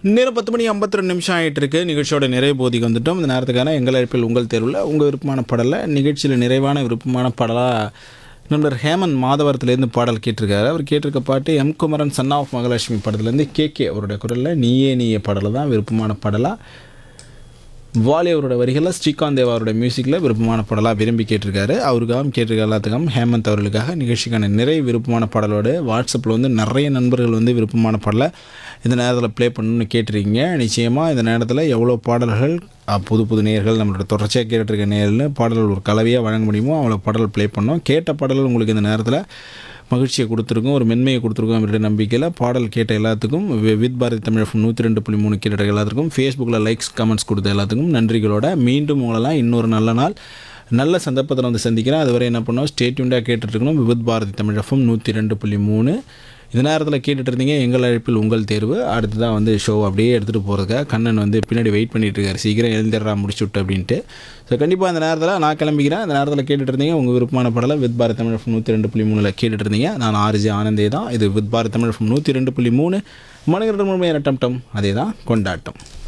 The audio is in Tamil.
நேரம் பத்து மணி ஐம்பத்தி ரெண்டு நிமிஷம் ஆகிட்டு இருக்கு நிகழ்ச்சியோட நிறைவு போதிக்கு வந்துட்டோம் இந்த நேரத்துக்கான எங்கள் அழைப்பில் உங்கள் தேர்வில் உங்கள் விருப்பமான பாடலை நிகழ்ச்சியில் நிறைவான விருப்பமான பாடலாக நண்பர் ஹேமன் மாதவரத்துலேருந்து பாடல் கேட்டிருக்காரு அவர் கேட்டிருக்க பாட்டு M Kumaran son of Mahalakshmi படத்துலேருந்து கே கே அவருடைய குரலில் நீயே நீயே பாடலை தான் விருப்பமான பாடலாக வாலி அவரோட வரிகளில் ஸ்ரீகாந்த் தேவா அவரோட மியூசிக்கில் விருப்பமான பாடலாக விரும்பி கேட்டிருக்காரு அவருக்காகவும் கேட்டிருக்க எல்லாத்துக்கும் ஹேமந்த் அவர்களுக்காக நிகழ்ச்சிக்கான நிறைய விருப்பமான பாடலோடு வாட்ஸ்அப்பில் வந்து நிறைய நண்பர்கள் வந்து விருப்பமான பாடலை இந்த நேரத்தில் ப்ளே பண்ணணும்னு கேட்டிருக்கீங்க நிச்சயமாக இந்த நேரத்தில் எவ்வளோ பாடல்கள் அஹ், புது புது நேயர்கள் நம்மளோட தொடர்ச்சியாக கேட்டுருக்க நேரில் பாடல்கள் ஒரு கலவையாக வழங்க முடியுமோ அவ்வளோ பாடல் ப்ளே பண்ணோம் கேட்ட பாடல்கள் உங்களுக்கு இந்த நேரத்தில் மகிழ்ச்சியை கொடுத்துருக்கோம் ஒரு மென்மையை கொடுத்துருக்கோம் அப்படின்ற நம்பிக்கையில் பாடல் கேட்ட எல்லாத்துக்கும் வி- வித் பாரதி தமிழ் நூற்றி ரெண்டு புள்ளி மூணு கேட்ட எல்லாத்துக்கும் ஃபேஸ்புக்கில் லைக்ஸ் கமெண்ட்ஸ் கொடுத்த எல்லாத்துக்கும் நன்றிகளோட மீண்டும் உங்களெல்லாம் இன்னொரு நல்ல நாள் நல்ல சந்தர்ப்பத்தில் வந்து சந்திக்கிறேன் அதுவரை என்ன பண்ணோம் ஸ்டேட்யூண்டாக கேட்டுட்ருக்கணும் வித் பாரதி தமிழ் எஃப்எம் நூற்றி ரெண்டு புள்ளி மூணு இந்த நேரத்தில் கேட்டுட்டு இருந்தீங்க எங்கள் அழைப்பில் உங்கள் தேர்வு அடுத்து தான் வந்து ஷோ அப்படியே எடுத்துகிட்டு போகிறதுக்காக கண்ணன் வந்து பின்னாடி வெயிட் பண்ணிட்டு இருக்காரு சீக்கிரம் எழுந்திரா முடிச்சு விட்டு அப்படின்ட்டு ஸோ கண்டிப்பாக அந்த நேரத்தில் நான் கிளம்பிக்கிறேன் அந்த நேரத்தில் கேட்டுட்டு இருந்தீங்க உங்கள் விருப்பமான படலை வித் பாரத் தமிழ் எஃப்எம் நூற்றி ரெண்டு புள்ளி மூணில் கேட்டுட்டு இருந்தீங்க நான் ஆர்ஜி ஆனந்தே தான் இது வித் பாரத் தமிழ் எஃப்எம் நூற்றி ரெண்டு புள்ளி மூணு மணிகண்டன் முழுமையான டம் டம் அதே தான் கொண்டாட்டம்